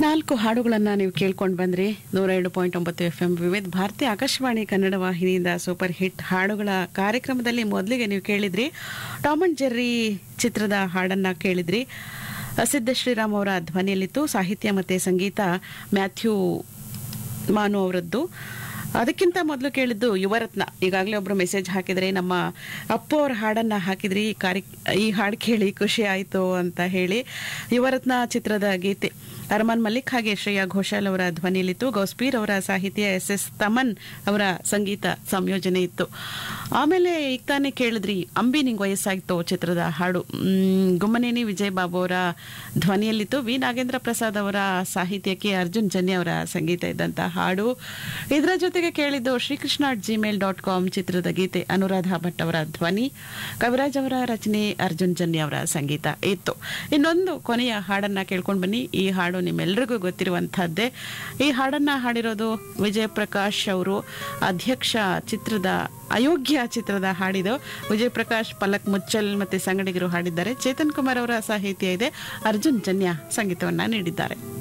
ನಾಲ್ಕು ಹಾಡುಗಳನ್ನು ನೀವು ಕೇಳ್ಕೊಂಡು ಬಂದ್ರಿ ನೂರ ಎರಡು ಪಾಯಿಂಟ್ ಒಂಬತ್ತು ಎಫ್ ಎಂ ವಿವಿಧ ಭಾರತಿ ಆಕಾಶವಾಣಿ ಕನ್ನಡ ವಾಹಿನಿಯಿಂದ ಸೂಪರ್ ಹಿಟ್ ಹಾಡುಗಳ ಕಾರ್ಯಕ್ರಮದಲ್ಲಿ ಮೊದಲಿಗೆ ನೀವು ಕೇಳಿದ್ರಿ ಟಾಮ್ ಅಂಡ್ ಜೆರ್ರಿ ಚಿತ್ರದ ಹಾಡನ್ನ ಕೇಳಿದ್ರಿ ಸಿದ್ಧ ಶ್ರೀರಾಮ್ ಅವರ ಧ್ವನಿಯಲ್ಲಿತ್ತು ಸಾಹಿತ್ಯ ಮತ್ತು ಸಂಗೀತ ಮ್ಯಾಥ್ಯೂ ಮಾನು ಅವರದ್ದು ಅದಕ್ಕಿಂತ ಮೊದಲು ಕೇಳಿದ್ದು ಯುವರತ್ನ ಈಗಾಗಲೇ ಒಬ್ರು ಮೆಸೇಜ್ ಹಾಕಿದ್ರೆ ನಮ್ಮ ಅಪ್ಪು ಅವ್ರ ಹಾಡನ್ನ ಹಾಕಿದ್ರಿ ಈ ಕಾರ್ಯ ಈ ಹಾಡು ಕೇಳಿ ಖುಷಿ ಆಯಿತು ಅಂತ ಹೇಳಿ ಯುವರತ್ನ ಚಿತ್ರದ ಗೀತೆ ಅರಮಾನ್ ಮಲ್ಲಿಕ್ ಹಾಗೆ ಶ್ರೇಯಾ ಘೋಷಾಲ್ ಅವರ ಧ್ವನಿಯಲ್ಲಿತ್ತು ಗೌಸ್ಪೀರ್ ಅವರ ಸಾಹಿತ್ಯ ಎಸ್ ಎಸ್ ತಮನ್ ಅವರ ಸಂಗೀತ ಸಂಯೋಜನೆ ಇತ್ತು ಆಮೇಲೆ ಈಗ ತಾನೇ ಕೇಳಿದ್ರಿ ಅಂಬಿ ನಿಂಗೆ ವಯಸ್ಸಾಗಿತ್ತು ಚಿತ್ರದ ಹಾಡು ಮ್, ಗುಮ್ಮನೇನಿ ವಿಜಯ್ ಬಾಬು ಅವರ ಧ್ವನಿಯಲ್ಲಿತ್ತು ವಿ ನಾಗೇಂದ್ರ ಪ್ರಸಾದ್ ಅವರ ಸಾಹಿತ್ಯಕ್ಕೆ ಅರ್ಜುನ್ ಜನ್ಯ ಅವರ ಸಂಗೀತ ಇದ್ದಂಥ ಹಾಡು ಇದರ ಜೊತೆಗೆ ಕೇಳಿದ್ದು ಶ್ರೀಕೃಷ್ಣ ಜಿಮೇಲ್ ಡಾಟ್ ಕಾಮ್ ಚಿತ್ರದ ಗೀತೆ ಅನುರಾಧ ಭಟ್ ಅವರ ಧ್ವನಿ ಕವಿರಾಜ್ ಅವರ ರಚನೆ ಅರ್ಜುನ್ ಜನ್ಯ ಅವರ ಸಂಗೀತ ಇತ್ತು ಇನ್ನೊಂದು ಕೊನೆಯ ಹಾಡನ್ನ ಕೇಳ್ಕೊಂಡು ಬನ್ನಿ ಈ ಹಾಡು ನಿಮ್ಮೆಲ್ರಿಗೂ ಗೊತ್ತಿರುವಂತಹದ್ದೇ ಈ ಹಾಡನ್ನ ಹಾಡಿರೋದು ವಿಜಯ್ ಪ್ರಕಾಶ್ ಅವರು ಅಧ್ಯಕ್ಷ ಚಿತ್ರದ ಅಯೋಗ್ಯ ಚಿತ್ರದ ಹಾಡಿದು ವಿಜಯ್ ಪ್ರಕಾಶ್ ಪಲಕ್ ಮುಚ್ಚಲ್ ಮತ್ತೆ ಸಂಗಡಿಗರು ಹಾಡಿದ್ದಾರೆ ಚೇತನ್ ಕುಮಾರ್ ಅವರ ಸಾಹಿತ್ಯ ಇದೆ ಅರ್ಜುನ್ ಜನ್ಯ ಸಂಗೀತವನ್ನ ನೀಡಿದ್ದಾರೆ